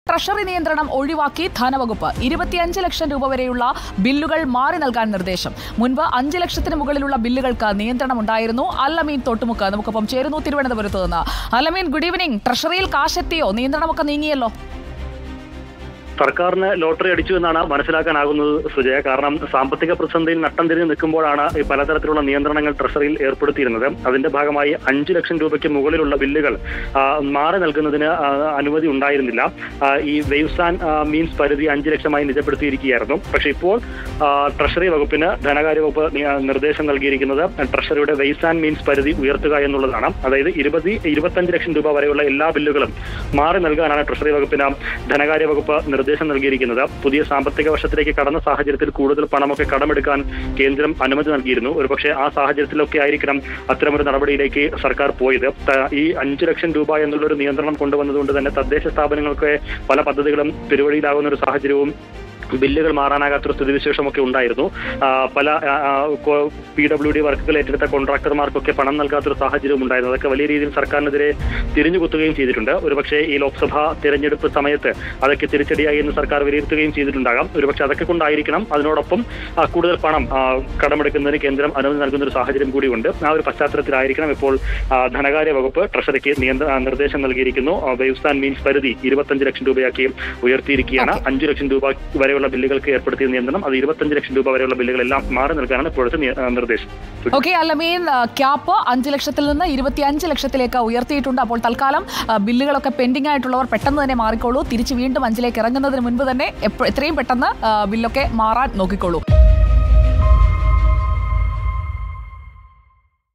treasury നിയന്ത്രണം ഒഴിവാക്കി ധനവകുപ്പ് ഇരുപത്തിയഞ്ച് ലക്ഷം രൂപ വരെയുള്ള ബില്ലുകൾ മാറി നൽകാൻ നിർദ്ദേശം മുൻപ് അഞ്ച് ലക്ഷത്തിന് മുകളിലുള്ള ബില്ലുകൾക്ക് നിയന്ത്രണം ഉണ്ടായിരുന്നു അല്ലമീൻ തൊട്ടുമുക്ക് നമുക്കൊപ്പം ചേരുന്നു തിരുവനന്തപുരത്ത് നിന്ന് അല്ലമീൻ ഗുഡ് ഈവനിംഗ് ട്രഷറിയിൽ കാശെത്തിയോ നിയന്ത്രണമൊക്കെ നീങ്ങിയല്ലോ സർക്കാരിന് ലോട്ടറി അടിച്ചു എന്നാണ് മനസ്സിലാക്കാനാകുന്നത് സുജയ കാരണം സാമ്പത്തിക പ്രതിസന്ധിയിൽ നട്ടം തിരിഞ്ഞ് നിൽക്കുമ്പോഴാണ് ഈ പലതരത്തിലുള്ള നിയന്ത്രണങ്ങൾ ട്രഷറിയിൽ ഏർപ്പെടുത്തിയിരുന്നത് അതിന്റെ ഭാഗമായി അഞ്ചു ലക്ഷം രൂപയ്ക്ക് മുകളിലുള്ള ബില്ലുകൾ ആ, മാറി നൽകുന്നതിന് ആ, അനുമതി ഉണ്ടായിരുന്നില്ല ആ, ഈ വേവ്സ് ആൻഡ് ആ, മീൻസ് പരിധി അഞ്ചു ലക്ഷമായി നിജപ്പെടുത്തിയിരിക്കുകയായിരുന്നു പക്ഷേ ഇപ്പോൾ ആ, ട്രഷറി വകുപ്പിന് ധനകാര്യ വകുപ്പ് നി- നിർദ്ദേശം നൽകിയിരിക്കുന്നത് ട്രഷറിയുടെ വെയ്സ് ആൻഡ് മീൻസ് പരിധി ഉയർത്തുക എന്നുള്ളതാണ് അതായത് ഇരുപത് ഇരുപത്തഞ്ച് ലക്ഷം രൂപ വരെയുള്ള എല്ലാ ബില്ലുകളും മാറി നൽകാനാണ് ട്രഷറി വകുപ്പിന് ധനകാര്യ വകുപ്പ് നിർദ്ദേശം നൽകിയിരിക്കുന്നത് പുതിയ സാമ്പത്തിക വർഷത്തിലേക്ക് കടന്ന സാഹചര്യത്തിൽ കൂടുതൽ പണമൊക്കെ കടമെടുക്കാൻ കേന്ദ്രം അനുമതി നൽകിയിരുന്നു ഒരുപക്ഷെ ആ സാഹചര്യത്തിലൊക്കെ ആയിരിക്കണം അത്തരമൊരു നടപടിയിലേക്ക് സർക്കാർ പോയത് ത- ഈ അഞ്ചു ലക്ഷം രൂപ എന്നുള്ളൊരു നിയന്ത്രണം കൊണ്ടുവന്നതുകൊണ്ട് തന്നെ തദ്ദേശ സ്ഥാപനങ്ങൾക്ക് പല പദ്ധതികളും പെരുവഴിയിലാകുന്ന ഒരു സാഹചര്യവും ബില്ലുകൾ മാറാനാകാത്തൊരു സ്ഥിതിവിശേഷമൊക്കെ ഉണ്ടായിരുന്നു ആ, പല പി ഡബ്ല്യു ഡി വർക്കുകൾ ഏറ്റെടുത്ത കോൺട്രാക്ടർമാർക്കൊക്കെ പണം നൽകാത്തൊരു സാഹചര്യവും ഉണ്ടായിരുന്നു അതൊക്കെ വലിയ രീതിയിൽ സർക്കാരിനെതിരെ തിരിഞ്ഞുകുത്തുകയും ചെയ്തിട്ടുണ്ട് ഒരുപക്ഷെ ഈ ലോക്സഭാ തിരഞ്ഞെടുപ്പ് സമയത്ത് അതൊക്കെ തിരിച്ചടിയായി എന്ന് സർക്കാർ വിലയിരുത്തുകയും ചെയ്തിട്ടുണ്ടാകാം ഒരുപക്ഷെ അതൊക്കെ കൊണ്ടായിരിക്കണം അതിനോടൊപ്പം ആ, കൂടുതൽ പണം ആ, കടമെടുക്കുന്നതിന് കേന്ദ്രം അനുമതി നൽകുന്ന ഒരു സാഹചര്യം കൂടിയുണ്ട് ആ ഒരു പശ്ചാത്തലത്തിലായിരിക്കണം ഇപ്പോൾ ആ, ധനകാര്യ വകുപ്പ് ട്രഷറിക്ക് നിയന്ത്ര ആ, നിർദ്ദേശം നൽകിയിരിക്കുന്നു വേവ്സ് ആൻഡ് മീൻസ് പരിധി ഇരുപത്തഞ്ച് ലക്ഷം രൂപയാക്കി ഉയർത്തിയിരിക്കുകയാണ് അഞ്ചു ലക്ഷം രൂപ വരെയുള്ള ബില്ലുകൾക്ക് ഏർപ്പെടുത്തിയ നിയന്ത്രണം അത് ഇരുപത്തഞ്ച് ലക്ഷം രൂപ വരെയുള്ള ബില്ലുകളെല്ലാം മാറി നൽകാനാണ് ഇപ്പോഴത്തെ നിയ- ആ, നിർദ്ദേശം ഓക്കെ അല്ലമീൻ ആ, ക്യാപ്പ് അഞ്ച് ലക്ഷത്തിൽ നിന്ന് ഇരുപത്തിയഞ്ച് ലക്ഷത്തിലേക്ക് ഉയർത്തിയിട്ടുണ്ട് അപ്പോൾ തൽക്കാലം ആ, ബില്ലുകളൊക്കെ പെൻഡിംഗ് ആയിട്ടുള്ളവർ പെട്ടെന്ന് തന്നെ മാറിക്കോളൂ തിരിച്ച് വീണ്ടും അഞ്ചിലേക്ക് ഇറങ്ങുന്നതിന് മുൻപ് തന്നെ എപ്പ- എത്രയും പെട്ടെന്ന് ആ, ബില്ലൊക്കെ മാറാൻ നോക്കിക്കോളൂ